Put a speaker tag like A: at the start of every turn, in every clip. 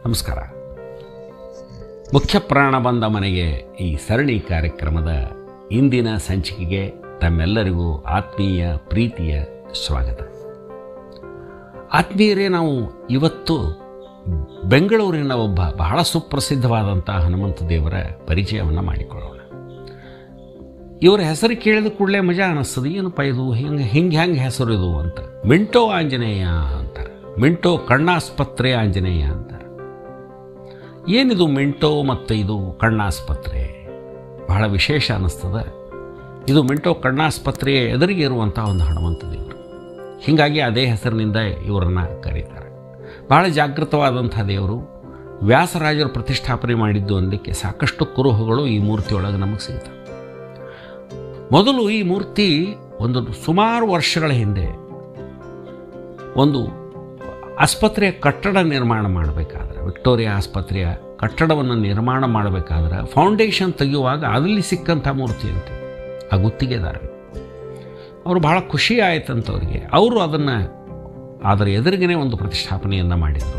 A: ನಮಸ್ಕಾರ ಮುಖ್ಯ ಪ್ರಾಣ ಬಂದ ಮನೆಗೆ ಈ ಸರಣಿ ಕಾರ್ಯಕ್ರಮದ ಇಂದಿನ ಸಂಚಿಕೆಗೆ ತಮ್ಮೆಲ್ಲರಿಗೂ ಆತ್ಮೀಯ ಪ್ರೀತಿಯ ಸ್ವಾಗತ ಆತ್ಮೀಯರೇ ನಾವು ಇವತ್ತು ಬೆಂಗಳೂರಿನ ಒಬ್ಬ ಬಹಳ ಸುಪ್ರಸಿದ್ಧವಾದಂಥ ಹನುಮಂತ ದೇವರ ಪರಿಚಯವನ್ನು ಮಾಡಿಕೊಳ್ಳೋಣ ಇವರ ಹೆಸರು ಕೇಳಿದ ಕೂಡಲೇ ಮಜಾ ಅನ್ನಿಸ್ತದೆ ಏನಪ್ಪ ಇದು ಹಿಂಗೆ ಹಿಂಗೆ ಹೆಂಗೆ ಹೆಸರು ಇದು ಅಂತ ಮಿಂಟೋ ಆಂಜನೇಯ ಅಂತಾರೆ ಮಿಂಟೋ ಕಣ್ಣಾಸ್ಪತ್ರೆ ಆಂಜನೇಯ ಅಂತಾರೆ ಏನಿದು ಮಿಂಟೋ ಮತ್ತು ಇದು ಕಣ್ಣಾಸ್ಪತ್ರೆ ಬಹಳ ವಿಶೇಷ ಅನ್ನಿಸ್ತದೆ ಇದು ಮಿಂಟೋ ಕಣ್ಣಾಸ್ಪತ್ರೆಯ ಎದುರಿಗೆ ಇರುವಂಥ ಒಂದು ಹನುಮಂತ ದೇವರು ಹೀಗಾಗಿ ಅದೇ ಹೆಸರಿನಿಂದ ಇವರನ್ನು ಕರೀತಾರೆ ಬಹಳ ಜಾಗೃತವಾದಂಥ ದೇವರು ವ್ಯಾಸರಾಜರು ಪ್ರತಿಷ್ಠಾಪನೆ ಮಾಡಿದ್ದು ಅನ್ನಲಿಕ್ಕೆ ಸಾಕಷ್ಟು ಕುರುಹುಗಳು ಈ ಮೂರ್ತಿಯೊಳಗೆ ನಮಗೆ ಸಿಗ್ತವೆ ಮೊದಲು ಈ ಮೂರ್ತಿ ಒಂದು ಸುಮಾರು ವರ್ಷಗಳ ಹಿಂದೆ ಒಂದು ಆಸ್ಪತ್ರೆಯ ಕಟ್ಟಡ ನಿರ್ಮಾಣ ಮಾಡಬೇಕಾದ್ರೆ ವಿಕ್ಟೋರಿಯಾ ಆಸ್ಪತ್ರೆಯ ಕಟ್ಟಡವನ್ನು ನಿರ್ಮಾಣ ಮಾಡಬೇಕಾದ್ರೆ ಫೌಂಡೇಶನ್ ತೆಗೆಯುವಾಗ ಅದರಲ್ಲಿ ಸಿಕ್ಕಂಥ ಮೂರ್ತಿ ಅಂತೆ ಆ ಗುತ್ತಿಗೆದಾರ ಅವರು ಬಹಳ ಖುಷಿ ಆಯ್ತಂತವ್ರಿಗೆ ಅವರು ಅದನ್ನು ಅದರ ಎದುರಿಗೇ ಒಂದು ಪ್ರತಿಷ್ಠಾಪನೆಯನ್ನು ಮಾಡಿದರು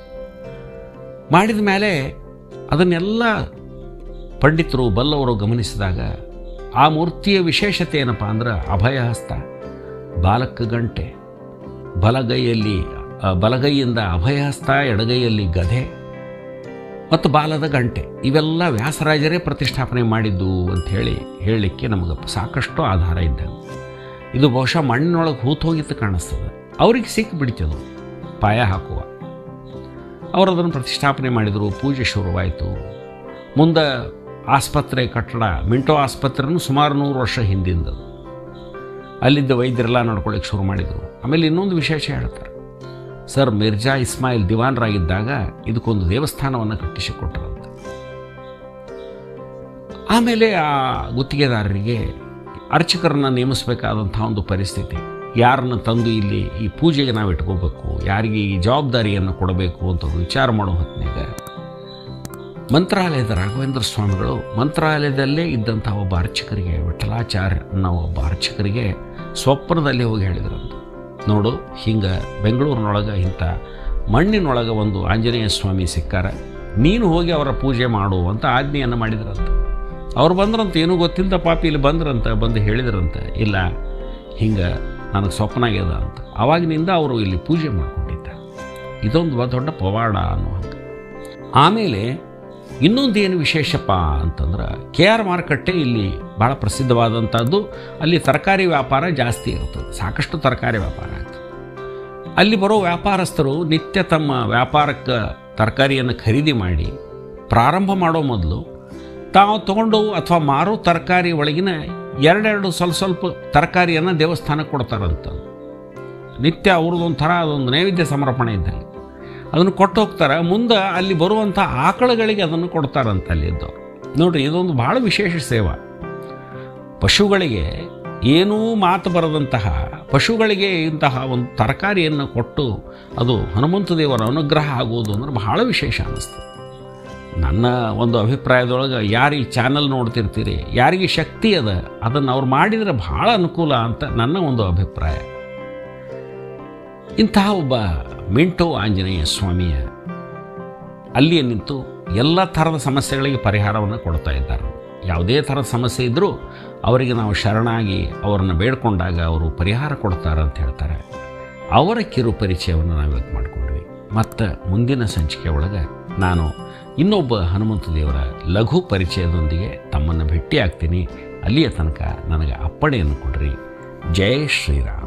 A: ಮಾಡಿದ ಮೇಲೆ ಅದನ್ನೆಲ್ಲ ಪಂಡಿತರು ಬಲ್ಲವರು ಗಮನಿಸಿದಾಗ ಆ ಮೂರ್ತಿಯ ವಿಶೇಷತೆ ಏನಪ್ಪ ಅಂದ್ರೆ ಅಭಯಹಸ್ತ ಬಾಲಕ ಗಂಟೆ ಬಲಗೈಯಲ್ಲಿ ಆ, ಬಲಗೈಯಿಂದ ಅಭಯಹಸ್ತ ಎಡಗೈಯಲ್ಲಿ ಗದೆ ಮತ್ತು ಬಾಲದ ಗಂಟೆ ಇವೆಲ್ಲ ವ್ಯಾಸರಾಜರೇ ಪ್ರತಿಷ್ಠಾಪನೆ ಮಾಡಿದ್ದು ಅಂತ ಹೇಳಿ ಹೇಳಲಿಕ್ಕೆ ನಮಗೆ ಸಾಕಷ್ಟು ಆಧಾರ ಇದ್ದಂಗೆ ಇದು ಬಹುಶಃ ಮಣ್ಣಿನೊಳಗೆ ಹೂತು ಹೋಗಿತ್ತು ಕಾಣಿಸ್ತದೆ ಅವ್ರಿಗೆ ಸಿಕ್ಕಿಬಿಡ್ತದು ಪಾಯ ಹಾಕುವ ಅವರು ಅದನ್ನು ಪ್ರತಿಷ್ಠಾಪನೆ ಮಾಡಿದರು ಪೂಜೆ ಶುರುವಾಯಿತು ಮುಂದೆ ಆಸ್ಪತ್ರೆ ಕಟ್ಟಡ ಮಿಂಟೋ ಆಸ್ಪತ್ರೆನೂ ಸುಮಾರು ನೂರು ವರ್ಷ ಹಿಂದಿಂದದು ಅಲ್ಲಿದ್ದ ವೈದ್ಯರೆಲ್ಲ ನಡ್ಕೊಳ್ಳಿಕ್ಕೆ ಶುರು ಮಾಡಿದರು ಆಮೇಲೆ ಇನ್ನೊಂದು ವಿಶೇಷ ಹೇಳ್ತಾರೆ ಸರ್ ಮಿರ್ಜಾ ಇಸ್ಮಾಯಿಲ್ ದಿವಾನ್ರಾಗಿದ್ದಾಗ ಇದಕ್ಕೊಂದು ದೇವಸ್ಥಾನವನ್ನು ಕಟ್ಟಿಸಿಕೊಟ್ರಂತೆ ಆಮೇಲೆ ಆ ಗುತ್ತಿಗೆದಾರರಿಗೆ ಅರ್ಚಕರನ್ನು ನೇಮಿಸಬೇಕಾದಂಥ ಒಂದು ಪರಿಸ್ಥಿತಿ ಯಾರನ್ನ ತಂದು ಇಲ್ಲಿ ಈ ಪೂಜೆಗೆ ನಾವು ಇಟ್ಕೋಬೇಕು ಯಾರಿಗೆ ಈ ಜವಾಬ್ದಾರಿಯನ್ನು ಕೊಡಬೇಕು ಅಂತ ವಿಚಾರ ಮಾಡೋ ಹೊತ್ತಿನಾಗ ಮಂತ್ರಾಲಯದ ರಾಘವೇಂದ್ರ ಸ್ವಾಮಿಗಳು ಮಂತ್ರಾಲಯದಲ್ಲೇ ಇದ್ದಂಥ ಒಬ್ಬ ಅರ್ಚಕರಿಗೆ ವಿಠಲಾಚಾರ್ಯ ಅನ್ನೋ ಒಬ್ಬ ಅರ್ಚಕರಿಗೆ ಸ್ವಪ್ನದಲ್ಲಿ ಹೋಗಿ ಹೇಳಿದ್ರಂತೆ ನೋಡು ಹಿಂಗೆ ಬೆಂಗಳೂರಿನೊಳಗೆ ಇಂಥ ಮಣ್ಣಿನೊಳಗೆ ಒಂದು ಆಂಜನೇಯ ಸ್ವಾಮಿ ಸಿಕ್ಕಾರ ನೀನು ಹೋಗಿ ಅವರ ಪೂಜೆ ಮಾಡು ಅಂತ ಆಜ್ಞೆಯನ್ನು ಮಾಡಿದ್ರಂತೆ ಅವ್ರು ಬಂದ್ರಂತ ಏನೂ ಗೊತ್ತಿಲ್ಲದ ಪಾಪಿ ಇಲ್ಲಿ ಬಂದ್ರಂತ ಬಂದು ಹೇಳಿದ್ರಂತೆ ಇಲ್ಲ ಹಿಂಗೆ ನನಗೆ ಸ್ವಪ್ನ ಆಗ್ಯದ ಅಂತ ಆವಾಗಿನಿಂದ ಅವರು ಇಲ್ಲಿ ಪೂಜೆ ಮಾಡ್ಕೊಂಡಿದ್ದಾರೆ ಇದೊಂದು ದೊಡ್ಡ ಪವಾಡ ಅನ್ನೋ ಹಂಗೆ ಆಮೇಲೆ ಇನ್ನೊಂದೇನು ವಿಶೇಷಪ್ಪ ಅಂತಂದ್ರೆ ಕೆ ಆರ್ ಮಾರುಕಟ್ಟೆ ಇಲ್ಲಿ ಭಾಳ ಪ್ರಸಿದ್ಧವಾದಂಥದ್ದು ಅಲ್ಲಿ ತರಕಾರಿ ವ್ಯಾಪಾರ ಜಾಸ್ತಿ ಇರ್ತದೆ ಸಾಕಷ್ಟು ತರಕಾರಿ ವ್ಯಾಪಾರ ಆಗ್ತದೆ ಅಲ್ಲಿ ಬರೋ ವ್ಯಾಪಾರಸ್ಥರು ನಿತ್ಯ ತಮ್ಮ ವ್ಯಾಪಾರಕ್ಕೆ ತರಕಾರಿಯನ್ನು ಖರೀದಿ ಮಾಡಿ ಪ್ರಾರಂಭ ಮಾಡೋ ಮೊದಲು ತಾವು ತಗೊಂಡು ಅಥವಾ ಮಾರೋ ತರಕಾರಿ ಒಳಗಿನ ಎರಡೆರಡು ಸ್ವಲ್ಪ ಸ್ವಲ್ಪ ತರಕಾರಿಯನ್ನು ದೇವಸ್ಥಾನಕ್ಕೆ ಕೊಡ್ತಾರಂತ ನಿತ್ಯ ಅವ್ರದ್ದೊಂಥರ ಅದೊಂದು ನೈವೇದ್ಯ ಸಮರ್ಪಣೆ ಇದ್ದಂಗೆ ಅದನ್ನು ಕೊಟ್ಟು ಹೋಗ್ತಾರೆ ಮುಂದೆ ಅಲ್ಲಿ ಬರುವಂಥ ಆಕಳುಗಳಿಗೆ ಅದನ್ನು ಕೊಡ್ತಾರಂತ ಅಲ್ಲಿದ್ದವರು ನೋಡ್ರಿ ಇದೊಂದು ಭಾಳ ವಿಶೇಷ ಸೇವಾ ಪಶುಗಳಿಗೆ ಏನೂ ಮಾತು ಬರದಂತಹ ಪಶುಗಳಿಗೆ ಇಂತಹ ಒಂದು ತರಕಾರಿಯನ್ನು ಕೊಟ್ಟು ಅದು ಹನುಮಂತ ದೇವರ ಅನುಗ್ರಹ ಆಗುವುದು ಅಂದ್ರೆ ಬಹಳ ವಿಶೇಷ ಅನ್ನಿಸ್ತದೆ ನನ್ನ ಒಂದು ಅಭಿಪ್ರಾಯದೊಳಗೆ ಯಾರು ಈ ಚಾನಲ್ ನೋಡ್ತಿರ್ತೀರಿ ಯಾರಿಗೆ ಶಕ್ತಿ ಅದ ಅದನ್ನು ಅವ್ರು ಮಾಡಿದರೆ ಭಾಳ ಅನುಕೂಲ ಅಂತ ನನ್ನ ಒಂದು ಅಭಿಪ್ರಾಯ ಇಂತಹ ಒಬ್ಬ ಮಿಂಟೋ ಆಂಜನೇಯ ಸ್ವಾಮಿಯ ಅಲ್ಲಿಯೇ ನಿಂತು ಎಲ್ಲ ಥರದ ಸಮಸ್ಯೆಗಳಿಗೆ ಪರಿಹಾರವನ್ನು ಕೊಡ್ತಾ ಇದ್ದಾರೆ ಯಾವುದೇ ಥರದ ಸಮಸ್ಯೆ ಇದ್ದರೂ ಅವರಿಗೆ ನಾವು ಶರಣಾಗಿ ಅವರನ್ನು ಬೇಡ್ಕೊಂಡಾಗ ಅವರು ಪರಿಹಾರ ಕೊಡ್ತಾರೆ ಅಂತ ಹೇಳ್ತಾರೆ ಅವರ ಕಿರು ಪರಿಚಯವನ್ನು ನಾವಿವತ್ತು ಮಾಡಿಕೊಂಡ್ವಿ ಮತ್ತು ಮುಂದಿನ ಸಂಚಿಕೆ ಒಳಗೆ ನಾನು ಇನ್ನೊಬ್ಬ ಹನುಮಂತ ದೇವರ ಲಘು ಪರಿಚಯದೊಂದಿಗೆ ತಮ್ಮನ್ನು ಭೇಟಿ ಆಗ್ತೀನಿ ಅಲ್ಲಿಯ ತನಕ ನನಗೆ ಅಪ್ಪಣೆಯನ್ನು ಕೊಡ್ರಿ ಜೈ ಶ್ರೀರಾಮ್